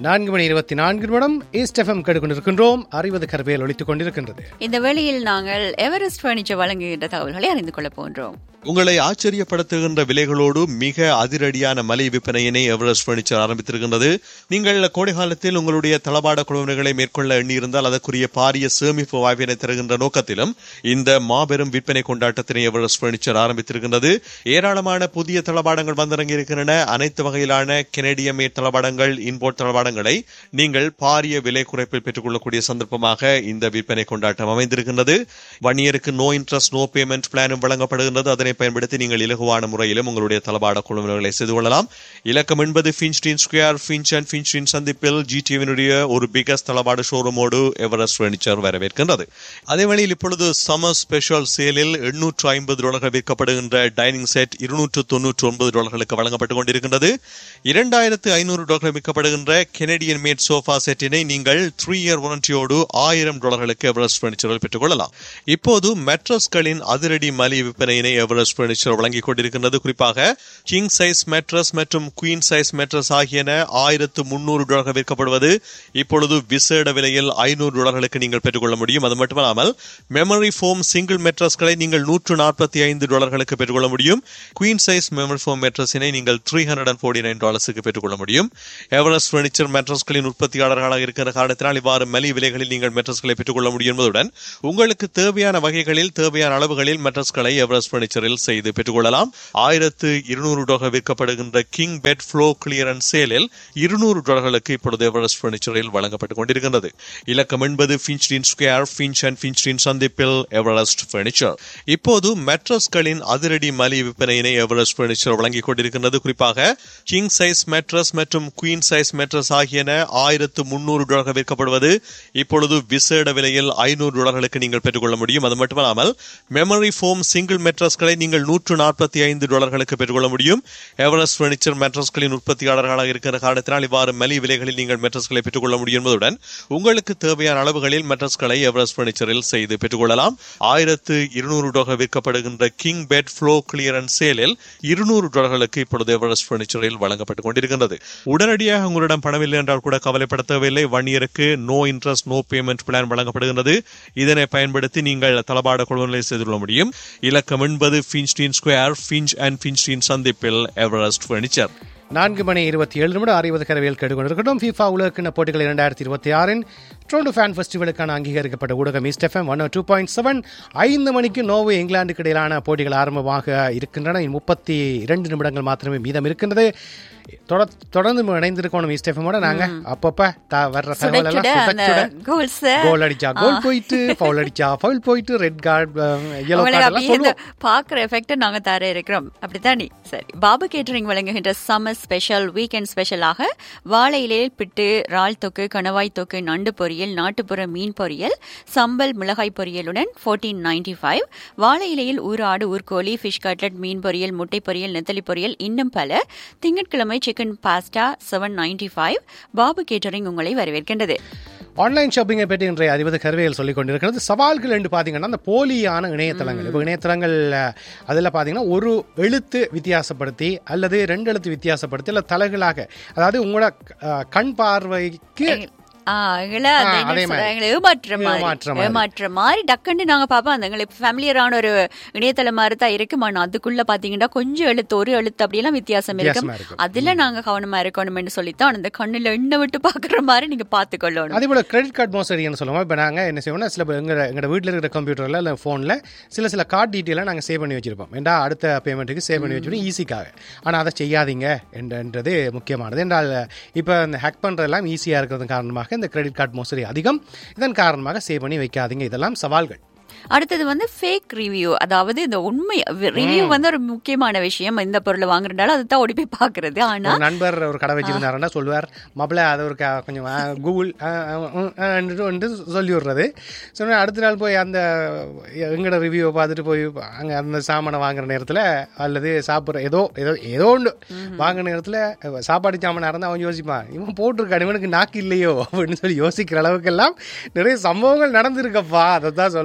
நான்கு மணி இருபத்தி நான்கு நிமிடம் ஈஸ்ட் எஃப்எம் கேட்டுக்கொண்டிருக்கின்றோம் அறிவது கருவியல் ஒழித்துக் கொண்டிருக்கின்றது இந்த வேளையில் நாங்கள் எவரெஸ்ட் பர்னிச்சர் வழங்குகின்ற தகவல்களை அறிந்து கொள்ள போன்றோம் உங்களை ஆச்சரியப்படுத்துகின்ற விலைகளோடு மிக அதிரடியான மலை விற்பனையினை எவரெஸ்ட் பர்னிச்சர் ஆரம்பித்திருக்கின்றது நீங்கள் கோடை காலத்தில் உங்களுடைய தளபாட குழுவினர்களை மேற்கொள்ள எண்ணியிருந்தால் அதற்குரிய பாரிய சேமிப்பு வாய்ப்பினை தருகின்ற நோக்கத்திலும் இந்த மாபெரும் விற்பனை கொண்டாட்டத்தினை எவரெஸ்ட் பர்னிச்சர் ஆரம்பித்திருக்கின்றது ஏராளமான புதிய தளபாடங்கள் வந்திறங்கி இருக்கின்றன அனைத்து வகையிலான கெனடிய மேட் தளபாடங்கள் இன்போர்ட் தளபாடங்களை நீங்கள் பாரிய விலை குறைப்பில் பெற்றுக்கொள்ளக்கூடிய சந்தர்ப்பமாக இந்த விற்பனை கொண்டாட்டம் அமைந்திருக்கின்றது வன்னியருக்கு நோ இன்ட்ரெஸ்ட் நோ பேமெண்ட் பிளானும் வழங்கப்படுகின்றது அதனை பயன்படுத்தி நீங்கள் இலகுவான முறையிலும் உங்களுடைய தளபாட குழுவினர்களை செய்து கொள்ளலாம் இலக்கம் என்பது ஃபின்ஸ்டீன் ஸ்கொயர் ஃபின்ச் அண்ட் ஃபின்ஸ்டீன் சந்திப்பில் ஜிடிவினுடைய ஒரு பிகஸ்ட் தளபாட ஷோரூமோடு எவரெஸ்ட் பர்னிச்சர் வரவேற்கின்றது அதே வேளையில் இப்பொழுது சம்மர் ஸ்பெஷல் சேலில் எண்ணூற்று ஐம்பது டாலர்கள் விற்கப்படுகின்ற டைனிங் செட் இருநூற்று தொன்னூற்று ஒன்பது டாலர்களுக்கு வழங்கப்பட்டுக் கொண்டிருக்கின்றது இரண்டாயிரத்து ஐநூறு டாலர்கள் விற்கப்படுகின்ற கெனடியன் மேட் சோஃபா செட்டினை நீங்கள் த்ரீ இயர் வாரண்டியோடு ஆயிரம் டாலர்களுக்கு எவரெஸ்ட் பர்னிச்சரில் பெற்றுக் கொள்ளலாம் இப்போது மெட்ரஸ்களின் அதிரடி மலி விற்பனையினை எவரெஸ்ட் பர்னிச்சர் வழங்கிக் கொண்டிருக்கின்றது குறிப்பாக கிங் சைஸ் மெட்ரஸ் மற்றும் குயின் சைஸ் மெட்ரஸ் ஆகியன ஆயிரத்து முன்னூறு டாலர்கள் விற்கப்படுவது இப்பொழுது விசேட விலையில் ஐநூறு டாலர்களுக்கு நீங்கள் பெற்றுக்கொள்ள முடியும் அது மட்டுமல்லாமல் மெமரி ஃபோம் சிங்கிள் மெட்ரஸ்களை நீங்கள் நூற்று நாற்பத்தி ஐந்து டாலர்களுக்கு பெற்றுக்கொள்ள முடியும் குயின் சைஸ் மெமரி ஃபோம் மெட்ரஸினை நீங்கள் three hundred and forty nine டாலர்ஸுக்கு பெற்றுக்கொள்ள முடியும் எவரெஸ்ட் பர்னிச்சர் மெட்ரஸ்களின் உற்பத்தியாளர்களாக இருக்கிற காரணத்தினால் இவ்வாறு மலி விலைகளில் நீங்கள் மெட்ரஸ்களை பெற்றுக்கொள்ள முடியும் என்பதுடன் உங்களுக்கு தேவையான வகைகளில் தேவையான அளவுகளில் மெட்ரஸ்களை எவரெஸ்ட் பர்னிச்சரில் செய்து பெற்றுக்கொள்ளலாம் ஆயிரத்து இருநூறு டாலர் விற்கப்படுகின்ற கிங் பெட் ஃப்ளோ கிளியரன்ஸ் சேலில் இருநூறு டாலர்களுக்கு இப்பொழுது எவரெஸ்ட் பர்னிச்சரில் வழங்கப்பட்டுக் கொண்டிருக்கின்றது இலக்கம் என்பது Finchdene Square Finch and Finchdene சந்திப்பில் எவரெஸ்ட் பர்னிச்சர் இப்போது மெட்ரஸ்களின் அதிரடி மலி விற்பனையினை எவரெஸ்ட் பர்னிச்சர் வழங்கிக் கொண்டிருக்கின்றது குறிப்பாக கிங் சைஸ் மெட்ரஸ் மற்றும் குயின் சைஸ் மெட்ரஸ் ஆகியன ஆயிரத்து முன்னூறு டாலர்கள் விற்கப்படுவது இப்பொழுது விசேட விலையில் ஐநூறு டாலர்களுக்கு நீங்கள் பெற்றுக்கொள்ள முடியும் அது மட்டுமல்லாமல் மெமரி ஃபோம் சிங்கிள் மெட்ரஸ்களை நீங்கள் நூற்று நாற்பத்தி ஐந்து டாலர்களுக்கு பெற்றுக்கொள்ள முடியும் எவரெஸ்ட் பர்னிச்சர் மெட்ரஸ்களின் உற்பத்தியாளர்களாக இருக்கிற காரணத்தினால் இவ்வாறு மலி விலைகளில் நீங்கள் மெட்ரஸ்களை பெற்றுக்கொள்ள முடியும் என்பதுடன் உங்களுக்கு தேவையான அளவுகளில் மெட்ரஸ்களை எவரெஸ்ட் பர்னிச்சரில் செய்து பெற்றுக்கொள்ளலாம் ஆயிரத்து இருநூறு டாலர் விற்கப்படுகின்ற கிங் பெட் ஃப்ளோ கிளியரன்ஸ் சேலில் இருநூறு டாலர்களுக்கு இப்பொழுது எவரெஸ்ட் பர்னிச்சரில் வழங்கப்பட்டுக் கொண்டிருக்கின்றது உடனடியாக உங்களிடம் பணமில்லை என்றால் கூட கவலைப்பட தேவையில்லை ஒன் இயருக்கு no interest no payment plan வழங்கப்படுகின்றது இதனை பயன்படுத்தி நீங்கள் தளபாட கொள்வனை செய்து கொள்ள முடியும் இலக்கம் என்பது ஃபின்ஸ்டீன் ஸ்கொயர் ஃபின்ச் அண்ட் ஃபின்ஸ்டீன் சந்திப்பில் எவரெஸ்ட் பர்னிச்சர் நான்கு மணி இருபத்தி ஏழு நிமிடம் அறிவது கரவியல் கேட்டுக்கொண்டிருக்கட்டும் FIFA உலகக்கிண போட்டிகள் இரண்டாயிரத்தி இருபத்தி ஆறின் ட்ரோண்டு ஃபேன் ஃபெஸ்டிவலுக்கான அங்கீகரிக்கப்பட்ட ஊடகம் East FM one two point seven ஐந்து மணிக்கு நோவு இங்கிலாந்துக்கு இடையிலான போட்டிகள் ஆரம்பமாக இருக்கின்றன முப்பத்தி இரண்டு நிமிடங்கள் மாத்திரமே மீதம் இருக்கின்றது தொட- தொடர்ந்து இணைந்திருக்கணும் ஈஸ்ட் எஃப்எம்மோட நாங்க அப்பப்ப த- வர்ற தகவல் எல்லாம் சுட அந்த சுடச்சுட goals அ, கோல் அடிச்சா கோல் போயிட்டு ஃபவுல் அடிச்சா ஃபவுல் போயிட்டு ரெட் கார்டு yellow உங்களுக்கு கார்டு எல்லாம் அப்படியே இந்த சொல்லுவோம் பாக்குற எஃபெக்ட் நாங்க தர இருக்கிறோம் அப்படித்தானே சரி பாபு கேட்டரிங் வழங்குகின்ற சம்மர் ஸ்பெஷல் வீக்கெண்ட் ஸ்பெஷலாக வாழை இலையில் பிட்டு இறால் தொக்கு கணவாய் தொக்கு நண்டு பொரியல் நாட்டுப்புற மீன் பொரியல் சம்பல் மிளகாய் பொரியலுடன் ஃபோர்டீன் நைன்டி ஃபைவ் வாழை இலையில் ஊராடு ஊர்கோழி ஃபிஷ் கட்லட் மீன் பொரியல் முட்டை பொரியல் நெத்தலி பொரியல் இன்னும் பல திங்கட்கிழமை chicken pasta seven ninety five Babu catering உங்களை வரவேற்கின்றது ஆன்லைன் ஷாப்பிங்கை பற்றி இன்றைய அறிவது கருவிகள் சொல்லிக் கொண்டிருக்கிறது சவால்கள் என்று பார்த்தீங்கன்னா அந்த போலியான இணையதளங்கள் இப்போ இணையதளங்கள் அதில் பார்த்தீங்கன்னா ஒரு எழுத்து வித்தியாசப்படுத்தி அல்லது ரெண்டு எழுத்து வித்தியாசப்படுத்தி இல்லை தலைகளாக அதாவது உங்களோட அஹ், கண் பார்வைக்கு ஆ, எங்களை அந்த ஆ, என்ன அதே மாதிரி. சொல்றாங்க, ஏமாற்ற மாதிரி ஏமாற்ற மாதிரி. ஏமாற்ற மாதிரி டக்குன்னு நாங்க பாப்போம் அந்த எங்களுக்கு ஃபேமிலியரான ஒரு இணையதளம் மாதிரி தான் இருக்கு ஆனா அதுக்குள்ள பாத்தீங்கன்னா கொஞ்சம் எழுத்து ஒரு எழுத்து அப்படியெல்லாம் வித்தியாசம் இருக்கும் வித்தியாசமா இருக்கும். அதுல நாங்க கவனமா இருக்கணும்னு சொல்லித்தான் அந்த கண்ணுல எண்ணெய் விட்டு பாக்குற மாதிரி நீங்க பாத்துக்கொள்ளணும் அதே போல் கிரெடிட் கார்டு மோசடின்னு சொல்லுவோம் இப்போ நாங்கள் என்ன செய்வோம்னா சில எங்கள் எங்களோட வீட்டில் இருக்கிற கம்ப்யூட்டரில் இல்லை ஃபோனில் சில சில கார்டு டீட்டெயிலாக நாங்கள் சேவ் பண்ணி வச்சிருப்போம் ஏண்டா அடுத்த பேமெண்ட்டுக்கு சேவ் பண்ணி வச்சிருப்போம் ஈஸிக்காக ஆனால் அதை செய்யாதீங்க என்றது முக்கியமானது என்றால் இப்போ இந்த ஹேக் பண்ணுறதெல்லாம் ஈஸியாக இருக்கிறது காரணமாக இந்த கிரெடிட் கார்டு மோசடி அதிகம் இதன் காரணமாக சேவ் பண்ணி வைக்காதீங்க இதெல்லாம் சவால்கள் அடுத்தது வந்து ஃபேக் ரிவ்யூ அதாவது இந்த உண்மை ரிவ்யூ வந்து ஒரு முக்கியமான விஷயம் இந்த பொருளை வாங்குறதுனால அதுதான் ஓடி போய் பாக்குறது ஆனா ஒரு நண்பர் ஒரு கடை வச்சிருந்தாருன்னா சொல்லுவார் மப்பிள அதை ஒரு க- கொஞ்சம் ஆ, கூகுள் ஆ, ஆ, ம், ஆ, ன்னுட்டு வந்து சொல்லி விடுறது சொன்ன அடுத்த நாள் போய் அந்த எங்கட ரிவ்யூவை பார்த்துட்டு போய் அங்கே அந்த சாமானை வாங்குற நேரத்தில் அல்லது சாப்பிட்ற ஏதோ ஏதோ ஏதோ ஒன்று வாங்குற நேரத்தில் சாப்பாடு சாமானாக இருந்தால் அவன் யோசிப்பான் இவன் போட்டிருக்கான் இவனுக்கு நாக்கு இல்லையோ அப்படின்னு சொல்லி யோசிக்கிற அளவுக்கெல்லாம் நிறைய சம்பவங்கள் நடந்திருக்கப்பா அதை தான் சொல்லுவார்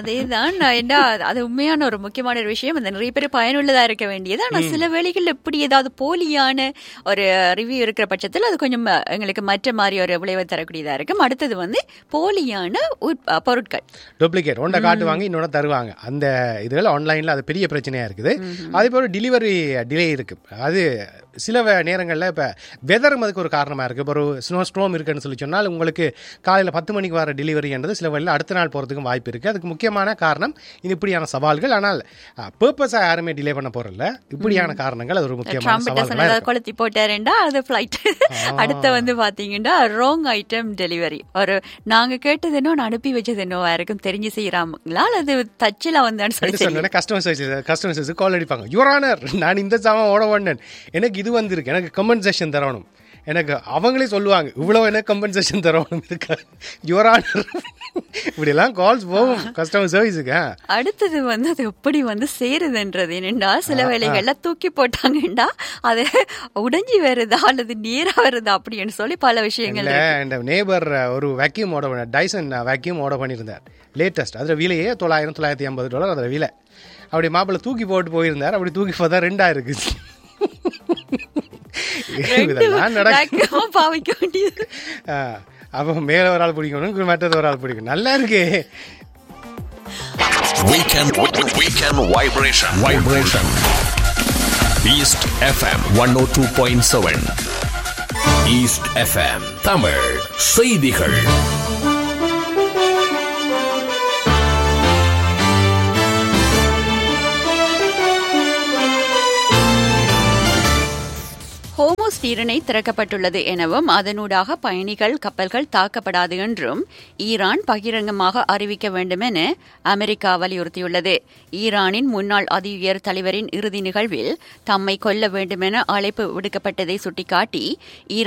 அதேதான் நான் என்ன அது உண்மையான ஒரு முக்கியமான ஒரு விஷயம் அந்த நிறைய பேர் பயனுள்ளதா இருக்க வேண்டியது ஆனா சில வேளைகள்ல இப்படி ஏதாவது போலியான ஒரு ரிவ்யூ இருக்கிற பட்சத்தில் அது கொஞ்சம் எங்களுக்கு மற்ற மாதிரி ஒரு விளைவை தரக்கூடியதா இருக்கும் அடுத்தது வந்து போலியான உட்- பொருட்கள் டூப்ளிகேட் ஒன்றை காட்டுவாங்க இன்னொன்று தருவாங்க அந்த இதுகள் ஆன்லைனில் அது பெரிய பிரச்சனையாக இருக்குது அதே போல் டெலிவரி டிலே இருக்கு அது சில நேரங்களில் இப்போ வெதரும் அதுக்கு ஒரு காரணமாக இருக்குது இப்போ ஒரு ஸ்னோ ஸ்ட்ரோம் இருக்குன்னு சொல்லி சொன்னால் உங்களுக்கு காலையில் பத்து மணிக்கு வர டெலிவரின்றது சில வழியில் அடுத்த நாள் போகிறதுக்கும் வாய்ப்பு இருக்குது அதுக்கு முக்கியமான காரணம் இது இப்படியான சவால்கள் ஆனால் பர்பஸாக யாருமே டிலே பண்ண போகிறதில்ல இப்படியான காரணங்கள் அது ஒரு முக்கியமான ட்ரம்ப் சவால்களாக ஏதாவது இருக்கு கொளுத்தி போட்டாருண்டா அது ஃபிளைட் அடுத்த வந்து பாத்தீங்கன்னா ராங் ஐட்டம் டெலிவரி ஒரு நாங்க கேட்டது என்ன நான் அனுப்பி வச்சது என்னவா இருக்கும் தெரிஞ்சு செய்யறாங்களா அல்லது தச்சில வந்தான்னு சொல்லி ரெண்டு சொன்னேன் customer service customer service call அடிப்பாங்க யுவரானர் நான் இந்த சாமான் ஓட வந்தேன் எனக்கு இது வந்திருக்கு எனக்கு கம்பன்சேஷன் தரணும் எனக்கு அவங்களே சொல்லுவாங்க இவ்வளோ எனக்கு கம்பன்சேஷன் தரணும் இருக்கா யுவரானர் இப்படியெல்லாம் கால்ஸ் போகும் கஸ்டமர் சர்வீஸுக்கு அடுத்தது வந்து அது எப்படி வந்து சேருதுன்றது என்னண்டா சில வேலைகள்ல தூக்கி போட்டாங்கண்டா அது உடைஞ்சி வருதா அல்லது நேரா வருதா அப்படின்னு சொல்லி பல விஷயங்கள் இல்லை இந்த நேபர் ஒரு வேக்யூம் ஆர்டர் பண்ண டைசன் வேக்யூம் ஆர்டர் பண்ணியிருந்தார் லேட்டஸ்ட் அதில் விலையே தொள்ளாயிரம் தொள்ளாயிரத்தி ஐம்பது டாலர் அதில் விலை அப்படி மாப்பிள்ளை தூக்கி போட்டு போயிருந்தார் அப்படி தூக்கி பார்த்தா ரெண்டா இருக்குது இதெல்லாம் நடக்கும் vacuum பாவிக்க வேண்டியது ஆ, அப்போ மேல ஒரு ஆள் பிடிக்கணும் மற்றது ஒரு ஆள் பிடிக்கணும் நல்லா இருக்கே Weekend, weekend vibration. Vibration. East FM 102.7. East FM Tamil செய்திகள் ஹோமோஸ் நீரிணை திறக்கப்பட்டுள்ளது எனவும் அதனூடாக பயணிகள் கப்பல்கள் தாக்கப்படாது என்றும் ஈரான் பகிரங்கமாக அறிவிக்க வேண்டும் என அமெரிக்கா வலியுறுத்தியுள்ளது ஈரானின் முன்னாள் அதி உயர் தலைவரின் இறுதி நிகழ்வில் தம்மை கொல்ல வேண்டும் என அழைப்பு விடுக்கப்பட்டதை சுட்டிக்காட்டி ஈரான்